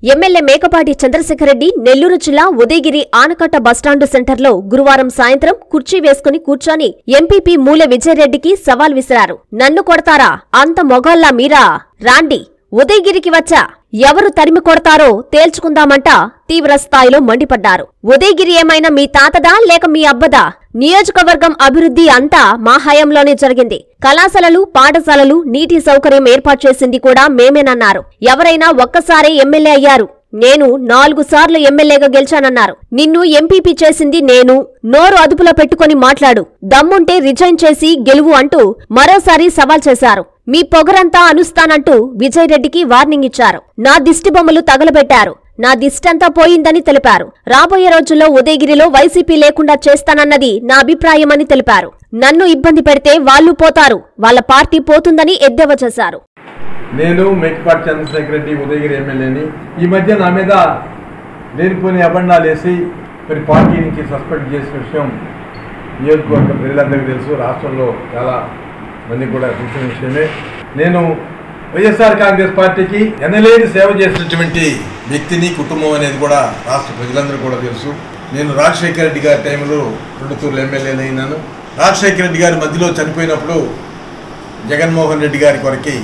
MLA Mekapati Chandrasekhar Reddy Nellore జిల్లా ఉదయగిరి ఆనకట్ట bus stand సెంటర్లో గురువారం సాయంత్రం కుర్చీ వేసుకుని కూర్చొని ఎంపీపీ మూల విజయరెడ్డికి సవాల్ విసిరారు నన్ను కొడతారా అంత మొగాల్లా మీరా రాండి ఉదయగిరికి వచ్చా ఎవరు తరిమి కొడతారో తేల్చుకుందామంట తీవ్ర స్థాయిలో మండిపడ్డారు ఉదయగిరి ఏమైనా మీ తాతదా లేక మీ అబ్బదా నియోజకవర్గం అభివృద్ధి అంతా మా హయాంలోనే జరిగింది కళాశాలలు పాఠశాలలు నీటి సౌకర్యం ఏర్పాటు చేసింది కూడా మేమేనన్నారు ఎవరైనా ఒక్కసారే ఎమ్మెల్యే అయ్యారు నేను నాలుగు సార్లు ఎమ్మెల్యేగా గెలిచానన్నారు నిన్ను ఎంపీపీ చేసింది నేను నోరు అదుపులో పెట్టుకొని మాట్లాడు దమ్ముంటే రిజైన్ చేసి గెలువు అంటూ మరోసారి సవాల్ చేశారు మీ పొగరంతా అనుస్తానంటూ విజయ్ రెడ్డికి వార్నింగ్ ఇచ్చారు నా దిష్టి బొమ్మలు తగలబెట్టారు నా దిష్టంతా పోయిందని తెలిపారు రాబోయే రోజుల్లో ఉదయగిరిలో వైసీపీ లేకుండా చేస్తానన్నది నా అభిప్రాయమని తెలిపారు నన్ను ఇబ్బంది పెడితే వాళ్ళు పోతారు వాళ్ళ పార్టీ పోతుందని ఎద్దేవా చేశారు నేను మేకపాటి చంద్రశేఖర్ రెడ్డి ఉదయగిరి ఎమ్మెల్యేని ఈ మధ్య నా మీద లేనిపోని అబండాలు వేసి మరి పార్టీ నుంచి సస్పెండ్ చేసిన విషయం నియోజకవర్గ ప్రజలందరికీ తెలుసు రాష్ట్రంలో చాలా మంది కూడా తెలిసిన విషయమే నేను వైఎస్ఆర్ కాంగ్రెస్ పార్టీకి ఎనలేని సేవ చేసినటువంటి వ్యక్తిని కుటుంబం అనేది కూడా రాష్ట్ర ప్రజలందరూ కూడా తెలుసు నేను రాజశేఖర రెడ్డి గారి టైంలో ప్రొద్దుతూరులో ఎమ్మెల్యేని అయినాను రాజశేఖర రెడ్డి గారి మధ్యలో చనిపోయినప్పుడు జగన్మోహన్ రెడ్డి గారి కొరకి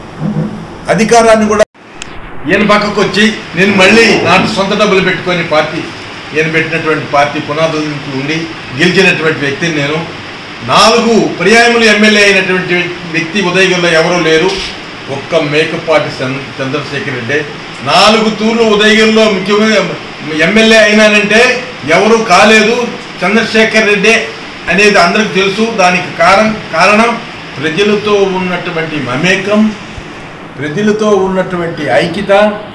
అధికారాన్ని కూడా ఈయన పక్కకు వచ్చి నేను మళ్ళీ నా సొంత డబ్బులు పెట్టుకొని పార్టీ ఈయన పెట్టినటువంటి పార్టీ పునాదుల నుంచి ఉండి గెలిచినటువంటి వ్యక్తిని నేను నాలుగు పర్యాయములు ఎమ్మెల్యే అయినటువంటి వ్యక్తి ఉదయగిరిలో ఎవరూ లేరు ఒక్క మేకపాటి చంద్ర చంద్రశేఖర్ రెడ్డి నాలుగు తూర్లు ఉదయగిరిలో ముఖ్యమైన ఎమ్మెల్యే అయినానంటే ఎవరు కాలేదు చంద్రశేఖర్ రెడ్డి అనేది అందరికి తెలుసు దానికి కారణం కారణం ప్రజలతో ఉన్నటువంటి మమేకం ప్రజలతో ఉన్నటువంటి ఐక్యత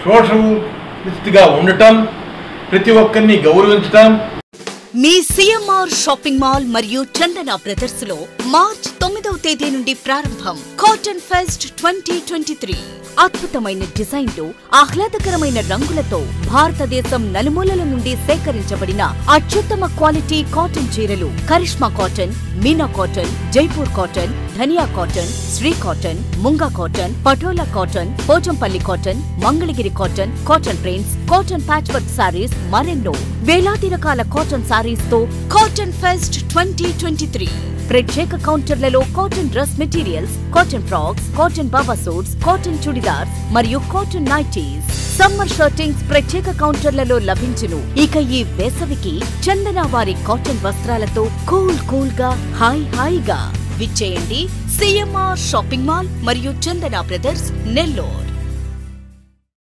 సోషలిస్ట్గా ఉండటం ప్రతి ఒక్కరిని గౌరవించటం మీ సిఎంఆర్ షాపింగ్ మాల్ మరియు చందన బ్రదర్స్ లో మార్చ్ తొమ్మిదవ తేదీ నుండి ప్రారంభం cotton fest twenty twenty three అద్భుతమైన డిజైన్లు ఆహ్లాదకరమైన రంగులతో భారతదేశం నలుమూలల నుండి సేకరించబడిన అత్యుత్తమ క్వాలిటీ కాటన్ చీరలు Karishma cotton Meena cotton Jaipur cotton Dhaniya cotton Shri cotton Munga cotton Patola cotton Pochampally cotton Mangalagiri cotton cotton prints cotton patch work saris మరెన్నో వేలాది రకాల కాటన్ సారీస్ తో cotton fest twenty twenty three ప్రత్యేక కౌంటర్లలో cotton dress materials cotton frocks cotton baba suits cotton churidars మరియు కాటన్ నైటీస్ సమ్మర్ షర్టింగ్స్ ప్రత్యేక కౌంటర్లలో లభించును ఇక ఈ వేసవికి చందన వారి కాటన్ వస్త్రాలతో కూల్ కూల్ గా హాయ్ హాయిగా విచ్చేయండి సిఎంఆర్ షాపింగ్ మాల్ మరియు చందన బ్రదర్స్ నెల్లూరు